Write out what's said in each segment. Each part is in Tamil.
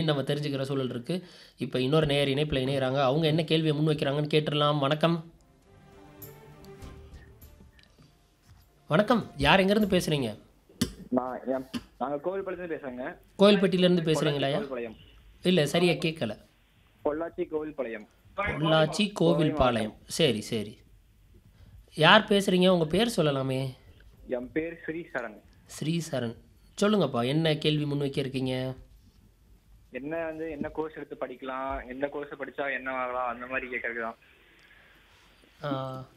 நம்ம தெரிஞ்சுக்கிற சூழல் இருக்குது இப்போ இன்னொரு நேயர் இணைப்பில் இணையறாங்க அவங்க என்ன கேள்வியை முன் வைக்கிறாங்கன்னு கேட்டுடலாம் வணக்கம் வணக்கம் யார் எங்கேருந்து பேசுகிறீங்க நான் என் நாங்க கோவில்பாளையத்துல பேசுறேங்க கோயில்பட்டியிலேருந்து பேசுகிறீங்களா கோவில்பாளையம் இல்லை சரியா கேட்கல பொள்ளாச்சி கோவில்பாளையம் பொள்ளாச்சி கோவில்பாளையம் சரி சரி யார் பேசுகிறீங்க உங்கள் பேர் சொல்லலாமே என் பேர் ஸ்ரீ சரண் ஸ்ரீசரண் சொல்லுங்கப்பா என்ன கேள்வி முன்வைக்க இருக்கீங்க என்ன வந்து என்ன கோர்ஸ் எடுத்து படிக்கலாம் எந்த கோர்ஸ் படிச்சா என்ன ஆகலாம் அந்த மாதிரி கேட்கறது தான் ஆ,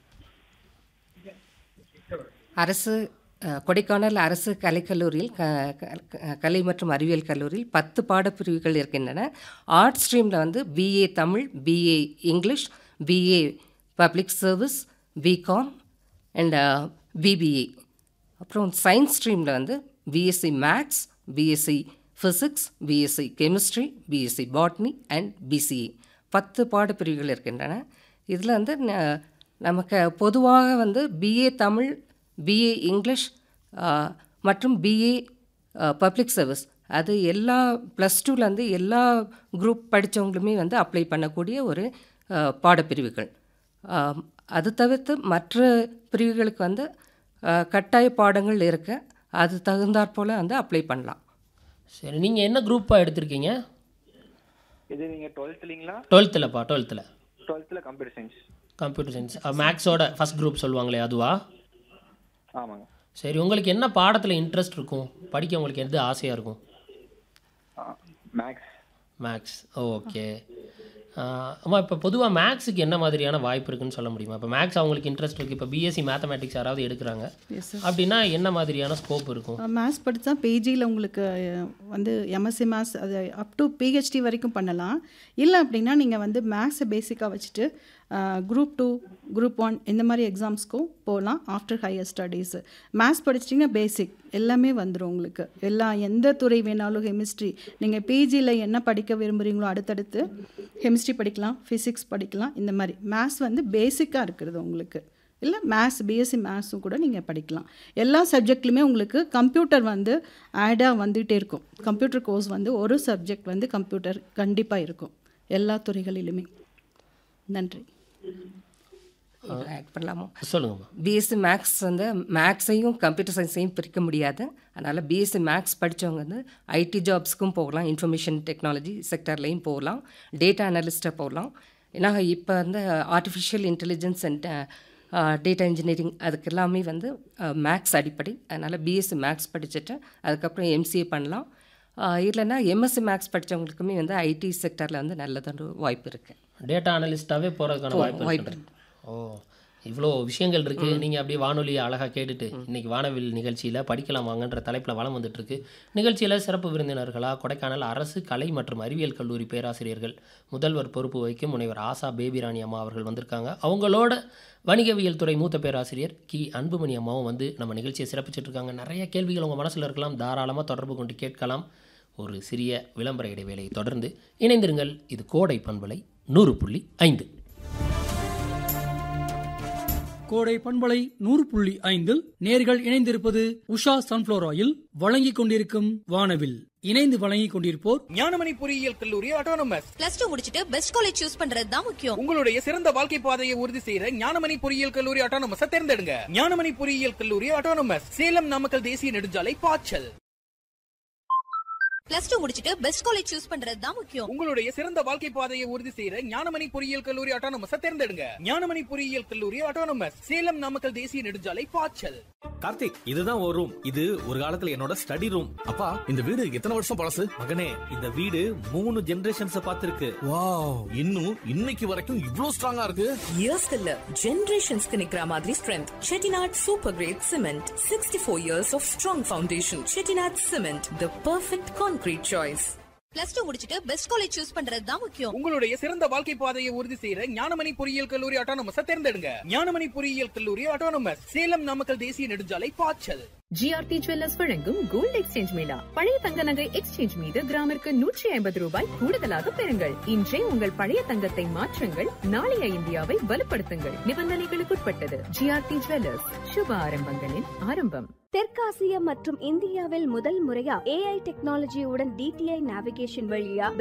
அரசு அஹ், கொடைக்கானல் அரசு கலைக்கல்லூரியில் க க- கலை மற்றும் அறிவியல் கல்லூரியில் பத்து பாடப்பிரிவுகள் இருக்கின்றன ஆர்ட் ஸ்ட்ரீமில் வந்து BA Tamil BA English BA public service BCom and BBA அப்புறம் சயின்ஸ் ஸ்ட்ரீமில் வந்து BSc maths BSc physics BSc chemistry BSc botany and BCA பத்து பாடப்பிரிவுகள் இருக்கின்றன இதில் வந்து ந- நமக்கு பொதுவாக வந்து பிஏ தமிழ் பிஏ இங்கிலீஷ் ஆ, மற்றும் பிஏ பப்ளிக் சர்வீஸ் அது எல்லா ப்ளஸ் டூலேருந்து எல்லா குரூப் படித்தவங்களுமே வந்து அப்ளை பண்ணக்கூடிய ஒரு ஆ, பாடப்பிரிவுகள் ஆ, அது தவிர்த்து மற்ற பிரிவுகளுக்கு வந்து ஆ, கட்டாய பாடங்கள் இருக்கு அது தகுந்தாற் போல் வந்து அப்ளை பண்ணலாம் சரி நீங்கள் என்ன குரூப்பாக எடுத்திருக்கீங்க இது நீங்க டுவெல்த்லீங்களா டுவெல்த்துலப்பா டுவெல்த்தில் டுவெல்த்ல கம்ப்யூட்டர் சயின்ஸ் கம்ப்யூட்டர் சயின்ஸ் மேக்ஸோட ஃபஸ்ட் குரூப் சொல்லுவாங்களே அதுவா ஆமாங்க சரி உங்களுக்கு என்ன பாடத்தில் இன்ட்ரெஸ்ட் இருக்கும் படிக்க உங்களுக்கு எது ஆசையாக இருக்கும் மேக்ஸ் மேக்ஸ் ஓகே அம்மா இப்போ பொதுவாக மேக்ஸுக்கு என்ன மாதிரியான வாய்ப்பு இருக்குன்னு சொல்ல முடியுமா இப்போ மேக்ஸ் அவங்களுக்கு இன்ட்ரெஸ்ட் இருக்குது இப்போ பிஎஸ்சி மேத்தமேட்டிக்ஸ் யாராவது எடுக்கிறாங்க எஸ் சார் அப்படின்னா என்ன மாதிரியான ஸ்கோப் இருக்கும் மேத்ஸ் படித்தா பிஜியில் உங்களுக்கு அஹ், வந்து எம்எஸ்சி மேத்ஸ் அது அப் டு பிஹெச்டி வரைக்கும் பண்ணலாம் இல்லை அப்படின்னா நீங்கள் வந்து மேத்ஸை பேசிக்காக வச்சுட்டு குரூப் டூ குரூப் ஒன் இந்த மாதிரி எக்ஸாம்ஸ்க்கும் போகலாம் ஆஃப்டர் ஹையர் ஸ்டடீஸு மேத்ஸ் படிச்சிட்டிங்கன்னா பேசிக் எல்லாமே வந்துடும் உங்களுக்கு எல்லா எந்த துறை வேணாலும் கெமிஸ்ட்ரி நீங்கள் பிஜியில் என்ன படிக்க விரும்புகிறீங்களோ அடுத்தடுத்து கெமிஸ்ட்ரி படிக்கலாம் ஃபிசிக்ஸ் படிக்கலாம் இந்த மாதிரி மேத்ஸ் வந்து பேசிக்காக இருக்கிறது உங்களுக்கு இல்லை மேத்ஸ் பிஎஸ்சி மேத்ஸும் கூட நீங்கள் படிக்கலாம் எல்லா சப்ஜெக்ட்லையுமே உங்களுக்கு கம்ப்யூட்டர் வந்து ஆடாக வந்துகிட்டே இருக்கும் கம்ப்யூட்டர் கோர்ஸ் வந்து ஒரு சப்ஜெக்ட் வந்து கம்ப்யூட்டர் கண்டிப்பாக இருக்கும் எல்லா துறைகளிலுமே நன்றி ஆட் பண்ணலாமா சொல்லுங்கம்மா பிஎஸ்சி மேக்ஸ் வந்து மேக்ஸையும் கம்ப்யூட்டர் சயின்ஸையும் பிரிக்க முடியாது அதனால் பிஎஸ்சி மேக்ஸ் படித்தவங்க வந்து ஐடி ஜாப்ஸ்க்கும் போகலாம் இன்ஃபர்மேஷன் டெக்னாலஜி செக்டர்லேயும் போகலாம் டேட்டா அனலிஸ்ட்டாக போகலாம் ஏன்னா இப்போ வந்து artificial intelligence and data engineering அதுக்கு எல்லாமே வந்து மேக்ஸ் அடிப்படை அதனால் பிஎஸ்சி மேக்ஸ் படிச்சுட்டு அதுக்கப்புறம் எம்சிஏ பண்ணலாம் ஆஹ் இல்லைன்னா எம்எஸ்சி மேக்ஸ் படித்தவங்களுக்குமே வந்து ஐடி செக்டரில் வந்து நல்லதொரு வாய்ப்பு இருக்குது டேட்டா அனலிஸ்ட்டாகவே போகிறதுக்கான வாய்ப்பு வாய்ப்பு இருக்கு ஓ இவ்வளோ விஷயங்கள் இருக்குது நீங்கள் அப்படியே வானொலியை அழகாக கேட்டுட்டு இன்னைக்கு வானவில் நிகழ்ச்சியில் படிக்கலாம் வாங்கன்ற தலைப்பில் வளம் வந்துட்டு இருக்கு நிகழ்ச்சியில் சிறப்பு விருந்தினர்களாக கொடைக்கானல் அரசு கலை மற்றும் அறிவியல் கல்லூரி பேராசிரியர்கள் முதல்வர் பொறுப்பு வகிக்கும் முனைவர் ஆசா பேபிராணி அம்மா அவர்கள் வந்திருக்காங்க அவங்களோட வணிகவியல் துறை மூத்த பேராசிரியர் கி அன்புமணி அம்மாவும் வந்து நம்ம நிகழ்ச்சியை சிறப்பிச்சிட்டு இருக்காங்க நிறைய கேள்விகள் உங்கள் மனசில் இருக்கலாம் தாராளமாக தொடர்பு கொண்டு கேட்கலாம் ஒரு சிறிய விளம்பர இடைவேளையை தொடர்ந்து இணைந்திருங்கள் இது கோடை பண்பலை நூறு புள்ளி ஐந்து கோடை பண்பலை நூறு புள்ளி ஐந்தில் நேர்கள் இணைந்திருப்பது உஷா சன்ஃப்ளவர் ஆயில் வழங்கிக் கொண்டிருக்கும் வானவில் இணைந்து வழங்கிக் கொண்டிருப்போர் ஞானமணி பொறியியல் கல்லூரி ஆட்டோனமஸ் பிளஸ் டூ முடிச்சிட்டு பெஸ்ட் காலேஜ் சூஸ் பண்றது தான் முக்கியம் உங்களுடைய சிறந்த வாழ்க்கை பாதையை உறுதி செய்யற ஞானமணி பொறியியல் கல்லூரி ஆட்டோனமஸ் தேர்ந்தெடுங்க ஞானமணி பொறியியல் கல்லூரி ஆட்டோனமஸ் சேலம் நாமக்கல் தேசிய நெடுஞ்சாலை பாய்ச்சல் பிளஸ் டூ முடிச்சிட்டு பெஸ்ட் காலேஜ் சூஸ் பண்றது தான் முக்கியம் உங்களுடைய சிறந்த வாழ்க்கை பாதையை உறுதி செய்யற ஞானமணி பொறியியல் கல்லூரி ஆட்டோனமஸ் தேர்ந்தெடுங்க ஞானமணி பொறியியல் கல்லூரி ஆட்டோனமஸ் சேலம் நாமக்கல் தேசிய நெடுஞ்சாலை பாய்ச்சல் கார்த்திக் இதுதான் ஒரு ரூம் இது ஒரு காலத்துல என்னோட ஸ்டடி ரூம் அப்பா இந்த வீடு எத்தனை வருஷம் பழசு மகனே இந்த வீடு மூணு ஜெனரேஷன்ஸ் பார்த்திருக்கு வாவ் இன்னும் இன்னைக்கு வரைக்கும் இவ்ளோ ஸ்ட்ராங்கா இருக்கு இயர்ஸ் இல்ல ஜெனரேஷன்ஸ்க்கு நிக்கிற மாதிரி strength Chettinad super grade cement sixty four years of strong foundation Chettinad cement the perfect concrete choice plus two முடிச்சிட்டு பெஸ்ட் காலேஜ் சூஸ் பண்றது தான் முக்கியம் உங்களுடைய சிறந்த வாழ்க்கை பாதையை உறுதி செய்யற ஞானமணி பொறியியல் கல்லூரி ஆட்டோனமஸ் தேர்ந்தெடுங்க ஞானமணி பொறியியல் கல்லூரி ஆட்டோனமஸ் சேலம் நாமக்கல் தேசிய நெடுஞ்சாலை பாய்ச்சல் ஜிஆர்டி ஜுவல்லர்ஸ் வழங்கும் கோல்ட் எக்ஸ்சேஞ்ச் மேளா பழைய தங்க நகை எக்ஸ்சேஞ்ச் மீது கிராமிற்கு நூற்றி ஐம்பது ரூபாய் கூடுதலாக பெறுங்கள் இன்றே உங்கள் பழைய தங்கத்தை மாற்றுங்கள் நாளைய இந்தியாவை வலுப்படுத்துங்கள் நிபந்தனைகளுக்குட்பட்டது ஜிஆர்டி ஜுவல்லர்ஸ் சுப ஆரம்பங்களின் ஆரம்பம் தெற்காசியா மற்றும் இந்தியாவில் முதல் முறையா ஏஐ டெக்னாலஜியுடன் டிடிஐ நேவிகேஷன் வழியா